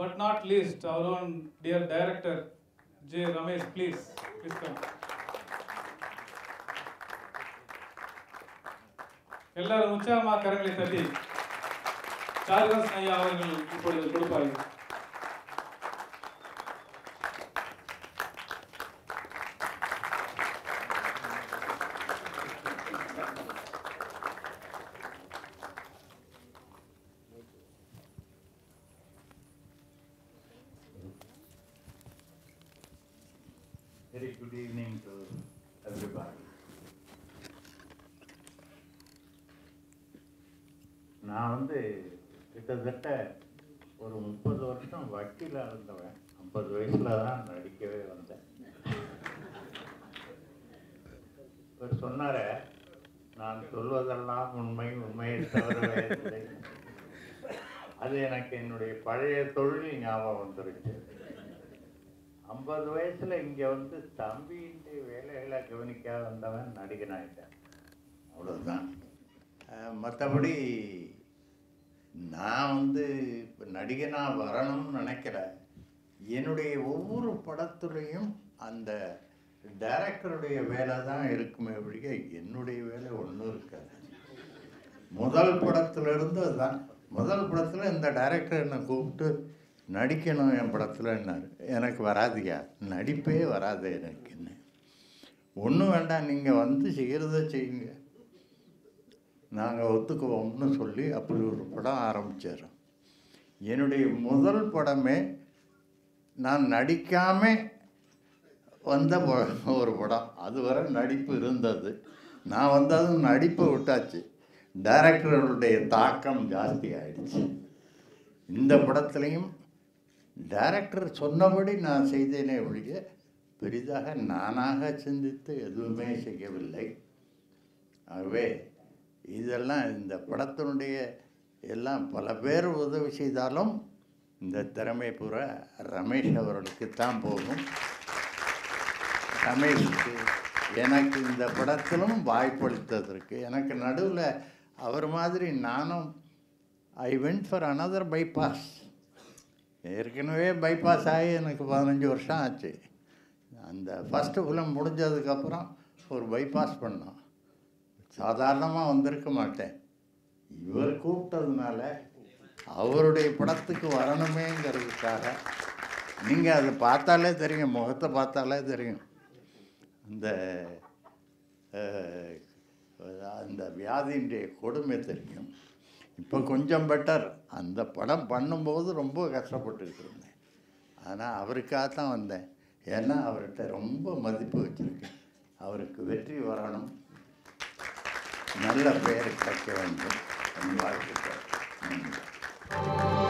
but not least, our own dear director, J. Ramesh, please, please come. எல்லாரும் உற்சாகமாக கரங்களை தட்டி சார்லஸ் ஐயா அவர்கள் இப்பொழுது கொடுப்பார்கள் Very good evening to everybody. நான் வந்து கிட்டத்தட்ட ஒரு முப்பது வருஷம் வக்கீலாக இருந்தவன் ஐம்பது வயசுல தான் நடிக்கவே வந்தேன் இவர் சொன்னார நான் சொல்வதெல்லாம் உண்மை உண்மையை தவிர வேறில்லை அது எனக்கு என்னுடைய பழைய தொழில் ஞாபகம் வந்துருச்சு ஐம்பது வயசுல இங்க வந்து தம்பியின் வேலைகளை கவனிக்காத வந்தவன் நடிகன் ஆயிட்டேன் அவ்வளவுதான் அஹ் மற்றபடி நான் வந்து இப்போ நடிகனாக வரணும்னு நினைக்கல என்னுடைய ஒவ்வொரு படத்துலையும் அந்த டைரக்டருடைய வேலை தான் இருக்குமே ஒழிய என்னுடைய வேலை ஒன்றும் இருக்காது முதல் படத்துலேருந்து அதுதான் முதல் படத்தில் இந்த டைரக்டர் என்னை கூப்பிட்டு நடிக்கணும் என் படத்தில்னாரு எனக்கு வராதியா நடிப்பே வராது எனக்கு என்ன ஒன்றும் வேண்டாம் நீங்கள் வந்து செய்கிறத செய்யுங்க நாங்கள் ஒத்துக்குவோம்னு சொல்லி அப்படி ஒரு படம் ஆரம்பித்தார் என்னுடைய முதல் படமே நான் நடிக்காமல் வந்த ப- ஒரு படம் அதுவரை நடிப்பு இருந்தது நான் வந்ததும் நடிப்பை விட்டாச்சு டைரக்டர்களுடைய தாக்கம் ஜாஸ்தி ஆயிடுச்சு இந்த படத்துலையும் டைரக்டர் சொன்னபடி நான் செய்தேனே ஒழிய பெரிதாக நானாக சிந்தித்து எதுவுமே செய்யவில்லை ஆகவே இதெல்லாம் இந்த படத்தினுடைய எல்லாம் பல பேர் உதவி செய்தாலும் இந்த திறமை பூரா ரமேஷ் அவர்களுக்கு தான் போகும் ரமேஷுக்கு எனக்கு இந்த படத்திலும் வாய்ப்பளித்ததற்கு எனக்கு நடுவில் அவர் மாதிரி நானும் I went for another bypass ஏற்கனவே பைபாஸ் ஆகி எனக்கு பதினஞ்சு வருஷம் ஆச்சு அந்த ஃபஸ்ட்டு ஃபிலிம் முடிஞ்சதுக்கப்புறம் ஒரு பைபாஸ் பண்ணோம் சாதாரணமாக வந்திருக்க மாட்டேன் இவர் கூப்பிட்டதுனால அவருடைய படத்துக்கு வரணுமேங்கிறதுக்காக நீங்கள் அதை பார்த்தாலே தெரியும் முகத்தை பார்த்தாலே தெரியும் அந்த அஹ், அந்த வியாதியினுடைய கொடுமை தெரியும் இப்போ கொஞ்சம் பெட்டர் அந்த படம் பண்ணும்போது ரொம்ப கஷ்டப்பட்டுக்கிட்டு இருந்தேன் ஆனால் அவருக்காக தான் வந்தேன் ஏன்னா அவர்கிட்ட ரொம்ப மதிப்பு வச்சுருக்கேன் அவருக்கு வெற்றி வரணும் நல்ல பெயர் கிடைக்க வேண்டும் என் வாழ்த்துக்கள் நன்றி